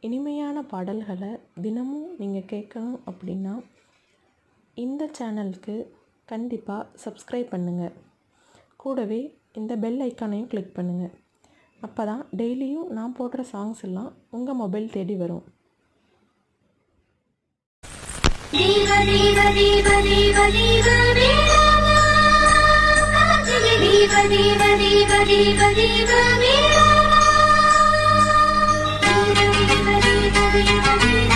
இனிமையான பாடல்களை தினமும் நீங்கள் கேட்கணும் அப்படின்னா இந்த சேனலுக்கு கண்டிப்பாக சப்ஸ்கிரைப் பண்ணுங்கள் கூடவே இந்த பெல் ஐக்கானையும் கிளிக் பண்ணுங்கள் அப்போ தான் டெய்லியும் நான் போடுற சாங்ஸ் எல்லாம் உங்கள் மொபைல் தேடி வரும் தேவ தேவ தேவ தேவ தேவ வேளாவா காஞ்சிலே தேவ தேவ தேவ தேவ தேவ வேளாவா தேவ தேவ தேவ தேவ தேவ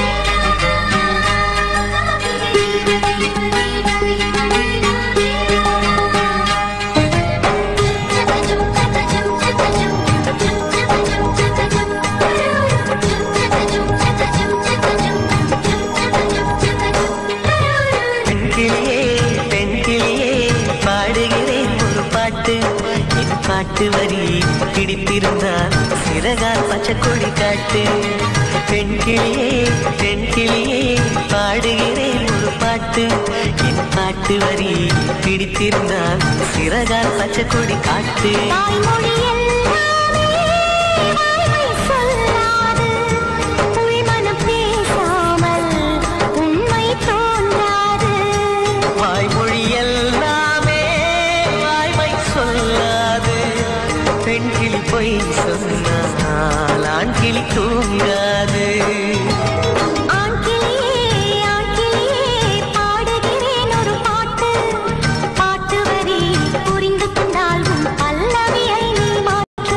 பெண்கிளியே பெண்கிளியே பாடுகிறேன் ஒரு பாட்டு என் பாட்டு வரி பிடித்திருந்தால் சிறகால் பச்சை கொடி காட்டு பெண்கிளியே பெண்கிளியே பாடுகிறேன் ஒரு பாட்டு என் பாட்டு வரி பிடித்திருந்தால் சிறகால் பச்சை கொடி காட்டு தாய்மொழி எல்லாமே வாய்மை சொல்லாது உள்மனம் பேசாமல் உண்மை தோன்றாது வாய்மொழி எல்லாமே வாய்மை சொல்லாது பெண் கிளி பொய் சொன்னால் ஆண் கிளி தூங்காது ஆண் கிளியே ஆண் கிளியே பாடுகிறேன் ஒரு பாட்டு பாட்டு வரி புரிந்து கொண்டால் உன் பல்லவியை நீ மாற்று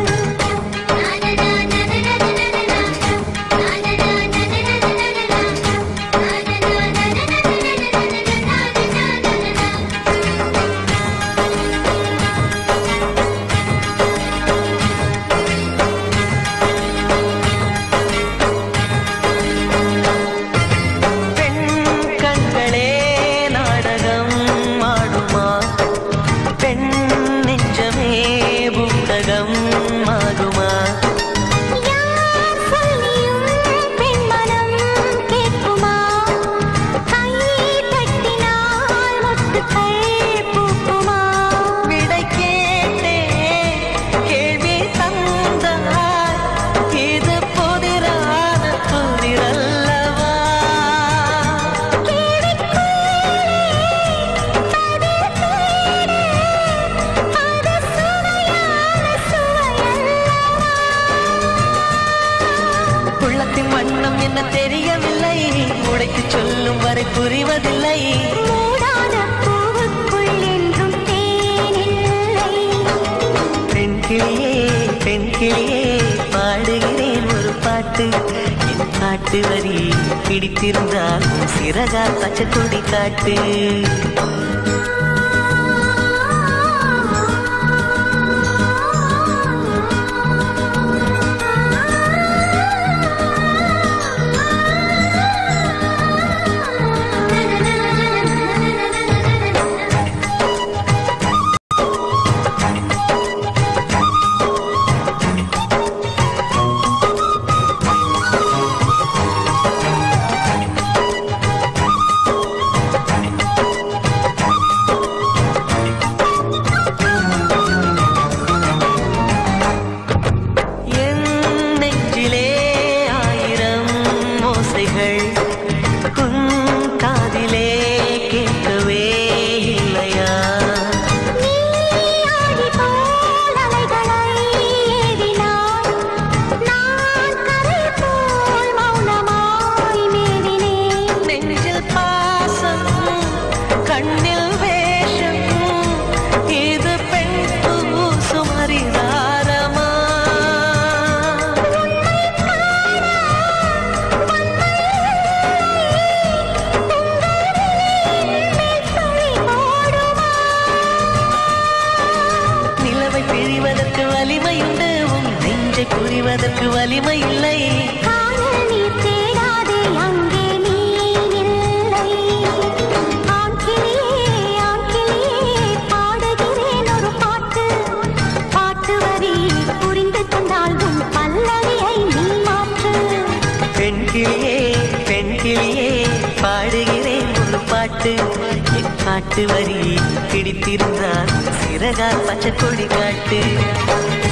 பெண் கண்களே நாடகம் ஆடுமா பெண் நெஞ்சமே புத்தகம் ஆகுமா யார் சொல்லியும் பெண்மனம் கேட்குமா கை தட்டினால் முத்துக்கள் பூக்குமா விடை கேட்டே கேள்வி தந்தார் இது புதிரான புதிரல்லவா உள்ளத்தின் வண்ணம் என்ன தெரியவில்லை உடைத்து சொல்லும் வரை புரிவதில்லை மூடாத பூவுக்குள் என்றும் தேனில்லை பெண் கிளியே பெண் கிளியே பாடுகிறேன் ஒரு பாட்டு என் பாட்டு வரி பிடித்திருந்தால் சிறகால் பச்சை கொடி காட்டு என் நெஞ்சிலே ஆயிரம் ஓசைகள் உன் காதிலே கேட்கவே இல்லையா நீயாடி போல் அலைகளை ஏறினாய் நான் கரை போல் மௌனமாய் மேவினேன் நெஞ்சில் பாசம் கண்ணில் வேஷம் இது பெண் பூசும் ஹரிதாரமா நிலவை பிழிவதற்கு வலிமையுண்டு உன் நெஞ்சை புரிவதற்கு வலிமை இல்லை காணல் நீர் தேடாதே அங்கே நீ இல்லை ஆண் கிளியே ஆண் கிளியே பாடுகிறேன் ஒரு பாட்டு பாட்டு வரி புரிந்து கொண்டால் உன் பல்லவியை நீ மாற்று பெண் கிளியே பெண் கிளியே பாடுகிறேன் ஒரு பாட்டு என் பாட்டு வரி பிடித்திருந்தால் சிறகால் பச்சை கொடி காட்டு